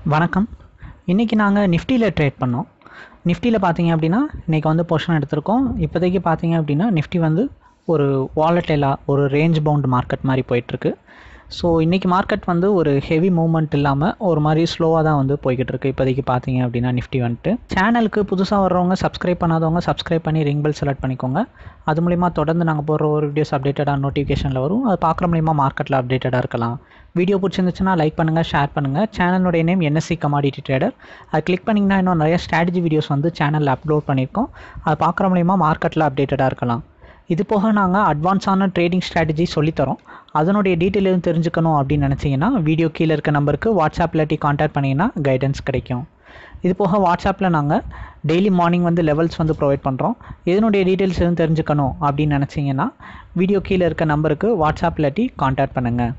வணக்கம் இன்றைக்கி நாங்கள் நிஃப்டியில் ட்ரேட் பண்ணோம் நிஃப்டியில் பார்த்தீங்க அப்படின்னா இன்றைக்கி வந்து பொசிஷன் எடுத்திருக்கோம் இப்போதைக்கு பார்த்தீங்க அப்படின்னா நிஃப்டி வந்து ஒரு வாலட்டைலாக ஒரு ரேஞ்ச் பவுண்ட் மார்க்கெட் மாதிரி போயிட்டுருக்கு ஸோ இன்றைக்கி மார்க்கெட் வந்து ஒரு ஹெவி மூவ்மெண்ட் இல்லாமல் ஒரு மாதிரி ஸ்லோவாக தான் வந்து போய்கிட்டு இருக்கு இப்போதைக்கு பார்த்தீங்க அப்படின்னா நிஃப்டி வந்துட்டு சேனலுக்கு புதுசாக வர்றவங்க சப்ஸ்கிரைப் பண்ணாதவங்க சப்ஸ்கிரைப் பண்ணி ரிங் பெல் செலக்ட் பண்ணிக்கோங்க அது மூலிமா தொடர்ந்து நாங்கள் போடுற ஒரு வீடியோஸ் அப்டேட்டடாக நோட்டிஃபிகேஷனில் வரும் அது பார்க்குற மூலிமா மார்க்கெட்டில் அப்டேட்டடாக இருக்கலாம் வீடியோ பிடிச்சிருந்துச்சுன்னா லைக் பண்ணுங்கள் ஷேர் பண்ணுங்கள் சேனலுடைய நேம் என்எஸ்சி கமாடிட்டி ட்ரேடர் அது கிளிக் பண்ணிங்கன்னா இன்னும் நிறைய ஸ்ட்ராட்டஜி வீடியோஸ் வந்து சேனலில் அப்லோட் பண்ணியிருக்கோம் அது பார்க்குற மூலிமா மார்க்கெட்டில் அப்டேட்டடாக இருக்கலாம் இது போக நாங்கள் அட்வான்ஸான ட்ரேடிங் ஸ்ட்ராட்டஜி சொல்லித்தரோம் அதனுடைய டீட்டெயில் எதுவும் தெரிஞ்சுக்கணும் அப்படின்னு நினச்சிங்கன்னா வீடியோ கீழே இருக்க நம்பருக்கு வாட்ஸ்அப் இல்லாட்டி காண்டாக்ட் பண்ணிங்கன்னா கைடன்ஸ் கிடைக்கும் இது போக வாட்ஸ்அப்பில் நாங்கள் டெய்லி மார்னிங் வந்து லெவல்ஸ் வந்து ப்ரொவைட் பண்ணுறோம் இதனுடைய டீட்டெயில்ஸ் எதுவும் தெரிஞ்சுக்கணும் அப்படின்னு நினச்சிங்கன்னா வீடியோ கீழே இருக்க நம்பருக்கு வாட்ஸ்அப் இல்லாட்டி காண்டாக்ட் பண்ணுங்கள்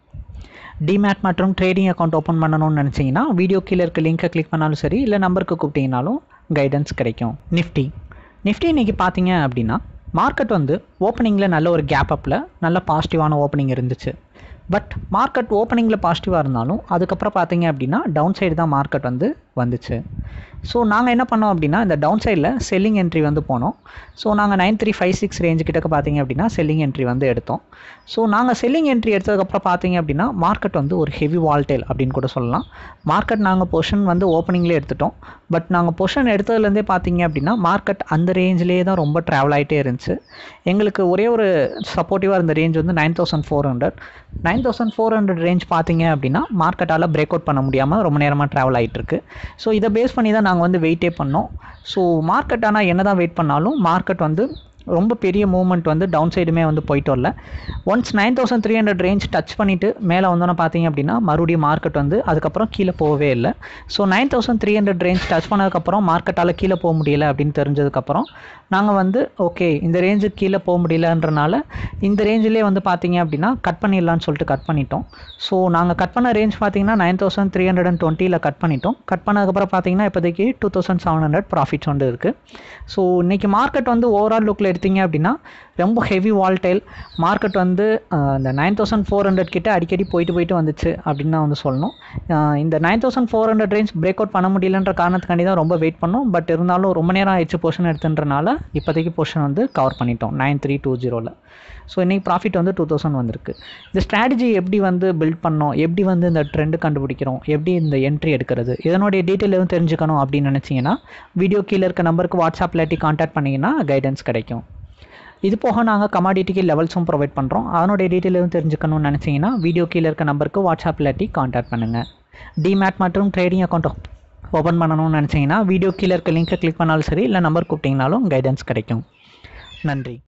டிமேட் மற்றும் ட்ரேடிங் அக்கௌண்ட் ஓப்பன் பண்ணணும்னு நினச்சிங்கன்னா வீடியோ கீழே இருக்க லிங்க்கை கிளிக் பண்ணாலும் சரி இல்லை நம்பருக்கு கூப்பிட்டீங்கனாலும் கைடன்ஸ் கிடைக்கும் நிஃப்டி நிஃப்டி இன்றைக்கி பார்த்தீங்க அப்படின்னா மார்க்கெட் வந்து ஓப்பனிங்கில் நல்ல ஒரு கேப் அப்பில் நல்ல பாசிட்டிவான ஓப்பனிங் இருந்துச்சு பட் மார்க்கெட் ஓப்பனிங்கில் பாசிட்டிவாக இருந்தாலும் அதுக்கப்புறம் பார்த்தீங்க அப்படின்னா டவுன் சைடு தான் மார்க்கெட் வந்து வந்துச்சு ஸோ நாங்கள் என்ன பண்ணோம் அப்படின்னா இந்த டவுன் சைடில் செல்லிங் என்ட்ரி வந்து போனோம் ஸோ நாங்கள் nine three five six range கிட்டக்க பார்த்தீங்க அப்படின்னா செல்லிங் என்ட்ரி வந்து எடுத்தோம் ஸோ நாங்கள் செல்லிங் என்ட்ரி எடுத்ததுக்கப்புறம் பார்த்தீங்க அப்படின்னா மார்க்கெட் வந்து ஒரு ஹெவி வால்டேல் அப்படின்னு கூட சொல்லலாம் மார்க்கெட் நாங்கள் பொஷன் வந்து ஓப்பனிங்லேயே எடுத்துட்டோம் பட் நாங்கள் பொஷன் எடுத்ததுலேருந்தே பார்த்தீங்க அப்படின்னா மார்க்கெட் அந்த ரேஞ்சிலேயே தான் ரொம்ப ட்ராவல் ஆகிட்டே இருந்துச்சு எங்களுக்கு ஒரே ஒரு சப்போர்ட்டிவாக இருந்த ரேஞ்ச் வந்து nine thousand four hundred nine thousand four hundred range பார்த்தீங்க அப்படின்னா மார்க்கெட்டால் பிரேக் அவுட் பண்ண முடியாமல் ரொம்ப நேரமாக ட்ராவல் ஆகிட்டு இருக்கு ஸோ இதை பேஸ் பண்ணி தான் நாங்கள் வந்து வெயிட்டே பண்ணோம் ஸோ மார்க்கெட் ஆனால் என்ன தான் வெயிட் பண்ணாலும் மார்க்கெட் வந்து ரொம்ப பெரிய மூவ்மெண்ட் வந்து டவுன் சைடுமே வந்து போயிட்டு வரல once nine thousand three hundred range touch பண்ணிவிட்டு மேலே வந்தோன்னே பார்த்தீங்க அப்படின்னா மறுபடியும் மார்க்கெட் வந்து அதுக்கப்புறம் கீழே போகவே இல்லை so nine thousand three hundred range touch பண்ணதுக்கப்புறம் மார்க்கெட்டால் கீழே போக முடியல அப்படின்னு தெரிஞ்சதுக்கப்புறம் நாங்கள் வந்து ஓகே இந்த ரேஞ்சுக்கு கீழே போக முடியலன்றனால இந்த ரேஞ்சிலே வந்து பார்த்தீங்க அப்படின்னா கட் பண்ணிடலான்னு சொல்லிட்டு கட் பண்ணிட்டோம் ஸோ நாங்கள் கட் பண்ண ரேஞ்ச் பார்த்தீங்கன்னா nine thousand three hundred and டுவெண்ட்டியில் கட் பண்ணிட்டோம் கட் பண்ணதுக்கப்புறம் பார்த்தீங்கன்னா இப்போதைக்கு two thousand seven hundred profits வந்து இருக்குது ஸோ இன்றைக்கி மார்க்கெட் வந்து ஓவரால் லுக்கில் எடுத்தீங்க அப்படின்னா ரொம்ப ஹெவி வால்டைல் மார்க்கெட் வந்து இந்த நைன் தௌசண்ட் ஃபோர் ஹண்ட்ரட் கிட்ட அடிக்கடி போயிட்டு போயிட்டு வந்துச்சு அப்படின்னு தான் வந்து சொல்லணும் இந்த nine thousand four hundred range break out பண்ண முடியலன்ற காரணத்துக்காண்டி தான் ரொம்ப வெயிட் பண்ணோம் பட் இருந்தாலும் ரொம்ப நேரம் ஆயிடுச்சு போர்ஷன் எடுத்துன்றனால இப்போதைக்கு போர்ஷன் வந்து கவர் பண்ணிட்டோம் நைன் த்ரீ டூ ஜீரோவில் ஸோ இன்றைக்கி ப்ராஃபிட் வந்து டூ தௌசண்ட் வந்திருக்கு இந்த ஸ்ட்ராட்டஜி எப்படி வந்து பில்ட் பண்ணோம் எப்படி வந்து இந்த ட்ரெண்டு கண்டுபிடிக்கிறோம் எப்படி இந்த என்ட்ரி எடுக்கிறது இதனுடைய டீட்டெயில் எதுவும் தெரிஞ்சுக்கணும் அப்படின்னு நினச்சிங்கன்னா வீடியோ கீழே இருக்க நம்பருக்கு வாட்ஸ்அப் இல்லாட்டி காண்டாக்ட் பண்ணிங்கன்னா கைடன்ஸ் கிடைக்கும் இது போக நாங்கள் கமாடிட்டிக்கு லெவல்ஸும் ப்ரொவைட் பண்ணுறோம் அதனுடைய டீட்டெயில் எதுவும் தெரிஞ்சுக்கணும்னு நினச்சிங்கன்னா வீடியோ கீழே இருக்க நம்பருக்கு வாட்ஸ்அப் இல்லாட்டி காண்டாக்ட் பண்ணுங்கள் டிமேட் மற்றும் ட்ரேடிங் அக்கௌண்ட் ஓப்பன் பண்ணணும்னு நினச்சிங்கன்னா வீடியோ கீழே இருக்க லிங்க்கை கிளிக் பண்ணாலும் சரி இல்லை நம்பர் கூப்பிட்டிங்கனாலும் கைடன்ஸ் கிடைக்கும் நன்றி